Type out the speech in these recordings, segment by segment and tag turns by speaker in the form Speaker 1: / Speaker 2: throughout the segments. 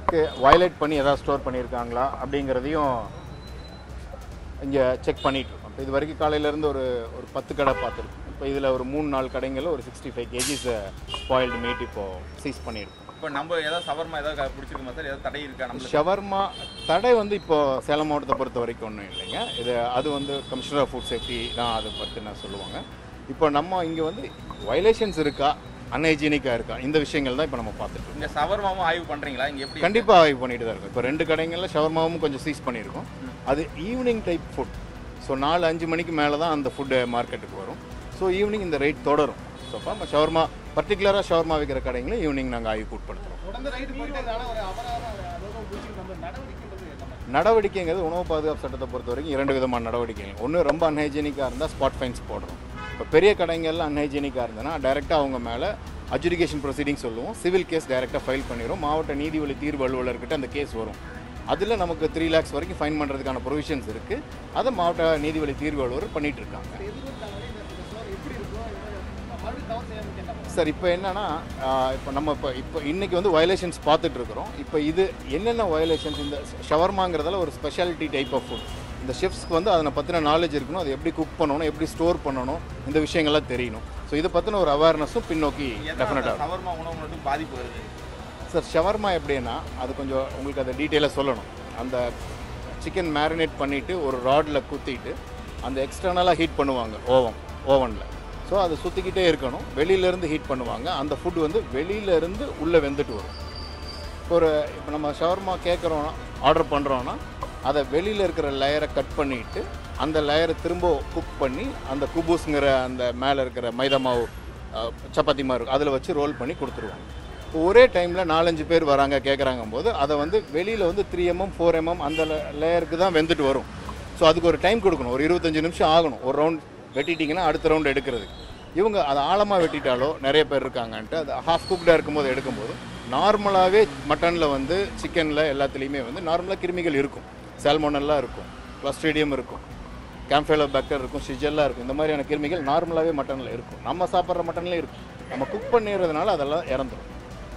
Speaker 1: stock violate பண்ணி எதாவது store பண்ணியிருக்காங்களா அப்படிங்கிறதையும் இங்கே செக் பண்ணிட்டு இருக்கோம் இப்போ இது வரைக்கும் காலையிலேருந்து ஒரு ஒரு பத்து கடை பார்த்துருக்கோம் இப்போ இதில் ஒரு மூணு நாலு கடைங்களில் ஒரு sixty five KGs spoiled meat இப்போது சீஸ் பண்ணியிருக்கோம்
Speaker 2: இப்போ நம்ம ஏதாவது சவர்மா ஏதாவது பிடிச்சிருக்குமா சார் ஏதாவது தடை இருக்கா நம்ம
Speaker 1: ஷவர்மா தடை வந்து இப்போ சேலம் மாவட்டத்தை பொறுத்த வரைக்கும் ஒன்றும் இல்லைங்க இது அது வந்து கமிஷனர் ஆஃப் ஃபுட் சேஃப்டி தான் அதை பற்றி நான் சொல்லுவாங்க இப்போ நம்ம இங்கே வந்து வயலேஷன்ஸ் இருக்கா அன்ஹைஜீனிக்காக இருக்கா இந்த விஷயங்கள் தான் இப்போ நம்ம பார்த்துட்டு இருக்கோம்
Speaker 2: இந்த சவர்மாவும் ஆய்வு பண்றீங்களா இங்க எப்படி
Speaker 1: கண்டிப்பாக ஆய்வு பண்ணிட்டு தான் இருக்கும் இப்போ ரெண்டு கடைங்களில் ஷவர்மாவும் கொஞ்சம் சீஸ் பண்ணியிருக்கோம் அது ஈவினிங் டைப் ஃபுட் ஸோ நாலு அஞ்சு மணிக்கு மேலே தான் அந்த ஃபுட்டு மார்க்கெட்டுக்கு வரும் ஸோ ஈவினிங் இந்த ரேட் தொடரும் ஸோ அப்போ நம்ம ஷவர்மா பர்டிகுலராக ஷவர்மா விற்கிற கடைங்களும் ஈவினிங் நாங்கள் ஆய்வுக்கு உட்படுத்துகிறோம்
Speaker 3: தொடர்ந்து ரைடு போயிட்டு இருந்தாலும் ஒரு அபராதம் அதாவது பிடிச்சி நம்ம நடவடிக்கைன்றது நம்ம
Speaker 1: நடவடிக்கைங்கிறது உணவு பாதுகாப்பு சட்டத்தை பொறுத்த வரைக்கும் இரண்டு விதமான நடவடிக்கைகள் ஒன்று ரொம்ப அன்ஹைஜீனிக்காக இருந்தால் ஸ்பாட் ஃபைன்ஸ் போடுறோம் இப்போ பெரிய கடைங்கள்ல அன்ஹைஜீனிக்காக இருந்ததுன்னா டைரெக்டாக அவங்க மேலே அட்ஜுடிகேஷன் ப்ரொசீடிங் சொல்லுவோம் சிவில் கேஸ் டைரெக்டாக ஃபைல் பண்ணிடும் மாவட்ட நீதிவழி தீர்வு அலுவலர்கிட்ட அந்த கேஸ் வரும் அதில் நமக்கு த்ரீ லேக்ஸ் வரைக்கும் ஃபைன் பண்ணுறதுக்கான ப்ரொவிஷன்ஸ் இருக்குது அதை மாவட்ட நீதிவழி தீர்வு அலுவலர் பண்ணிட்டு இருக்காங்க
Speaker 3: எதிர்த்தாலே இந்த ஸ்டோர் எப்படி இருக்கும் மறுபடியும் தவறு செய்யாமல் கேட்டாங்க
Speaker 1: சார் இப்போ என்னன்னா இப்போ நம்ம இப்போ இப்போ இன்னைக்கு வந்து வயலேஷன்ஸ் பார்த்துட்டு இருக்கிறோம் இப்போ இது என்னென்ன வயலேஷன்ஸ் இந்த ஷவர்மாங்கிறதுல ஒரு ஸ்பெஷாலிட்டி டைப் ஆஃப் ஃபுட் இந்த ஷெஃப்ஸ்க்கு வந்து அதை பற்றின நாலேஜ் இருக்கணும் அதை எப்படி குக் பண்ணணும் எப்படி ஸ்டோர் பண்ணணும் இந்த விஷயங்கள்லாம் தெரியணும் ஸோ இதை பற்றின ஒரு அவேர்னஸும் பின்னோக்கி டெஃபினட்டாக
Speaker 2: சவர்மா உணவு மட்டும் பாதிப்பு வருது
Speaker 1: சார் ஷவர்மா எப்படின்னா அது கொஞ்சம் உங்களுக்கு அதை டீட்டெயிலாக சொல்லணும் அந்த சிக்கன் மேரினேட் பண்ணிவிட்டு ஒரு ராடில் குத்திட்டு அந்த எக்ஸ்டர்னலாக ஹீட் பண்ணுவாங்க ஓவன் ஓவனில் ஸோ அது சுற்றிக்கிட்டே இருக்கணும் வெளியிலேருந்து ஹீட் பண்ணுவாங்க அந்த ஃபுட் வந்து வெளியிலேருந்து உள்ளே வெந்துட்டு வரும் இப்போ ஒரு இப்போ நம்ம ஷவர்மா கேட்குறோம் ஆர்டர் பண்ணுறோன்னா அதை வெளியில் இருக்கிற லேயரை கட் பண்ணிவிட்டு அந்த லேயரை திரும்ப குக் பண்ணி அந்த குபூஸுங்கிற அந்த மேலே இருக்கிற மைதா மாவு அஹ், சப்பாத்தி மாதிரி இருக்கும் அதில் வச்சு ரோல் பண்ணி கொடுத்துருவாங்க இப்போ ஒரே டைமில் நாலஞ்சு பேர் வராங்க கேட்குறாங்க போது அதை வந்து வெளியில் வந்து த்ரீ எம்எம் ஃபோர் எம்எம் அந்த லேயருக்கு தான் வெந்துட்டு வரும் ஸோ அதுக்கு ஒரு டைம் கொடுக்கணும் ஒரு இருபத்தஞ்சு நிமிஷம் ஆகணும் ஒரு ரவுண்ட் வெட்டிட்டிங்கன்னா அடுத்த ரவுண்ட் எடுக்கிறதுக்கு இவங்க அதை ஆழமாக வெட்டிட்டாலோ நிறைய பேர் இருக்காங்கன்ட்டு அது ஹாஃப் குக்டாக இருக்கும்போது எடுக்கும்போது நார்மலாகவே மட்டனில் வந்து சிக்கனில் எல்லாத்துலேயுமே வந்து நார்மலாக கிருமிகள் இருக்கும் சால்மோனெல்லாம் இருக்கும் கிளஸ்ட்ரீடியம் இருக்கும் கேம்ஃபேலோ பேக்டர் இருக்கும் ஷிஜெல்லாம் இருக்கும் இந்த மாதிரியான கிருமிகள் நார்மலாகவே மட்டனில் இருக்கும் நம்ம சாப்பிட்ற மட்டன்லேயும் இருக்கும் நம்ம குக் பண்ணிடுறதுனால அதெல்லாம் இறந்துடும்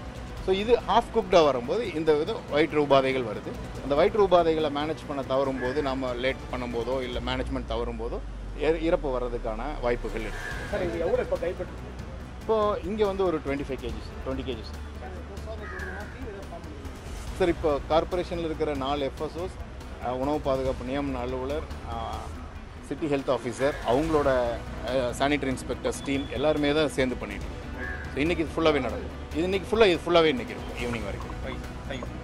Speaker 1: ஸோ இது ஹாஃப் குக்டாக வரும்போது இந்த இது வயிற்று உபாதைகள் வருது அந்த வயிற்று உபாதைகளை மேனேஜ் பண்ண தவறும் போது நம்ம லேட் பண்ணும்போதோ இல்லை மேனேஜ்மெண்ட் தவறும் போதோ இற- இறப்பு வர்றதுக்கான வாய்ப்புகள் இருக்குது
Speaker 3: சார் இது எவ்வளோ இப்போ கைப்பற்றி
Speaker 1: இப்போது இங்கே வந்து ஒரு twenty five KGs twenty KGs sir இப்போ கார்ப்பரேஷனில் இருக்கிற நாலு எஃப்எஸ்ஓஸ் உணவு பாதுகாப்பு நியமன அலுவலர் சிட்டி ஹெல்த் ஆஃபீஸர் அவங்களோட சானிட்டரி இன்ஸ்பெக்டர்ஸ் டீம் எல்லாருமே தான் சேர்ந்து பண்ணிட்டு இருக்கோம் ஸோ இன்றைக்கி ஃபுல்லாகவே நடக்கும் இது இன்றைக்கி ஃபுல்லாக இது ஃபுல்லாகவே இன்றைக்கி இருக்கும் ஈவினிங் வரைக்கும்
Speaker 2: தேங்க்யூ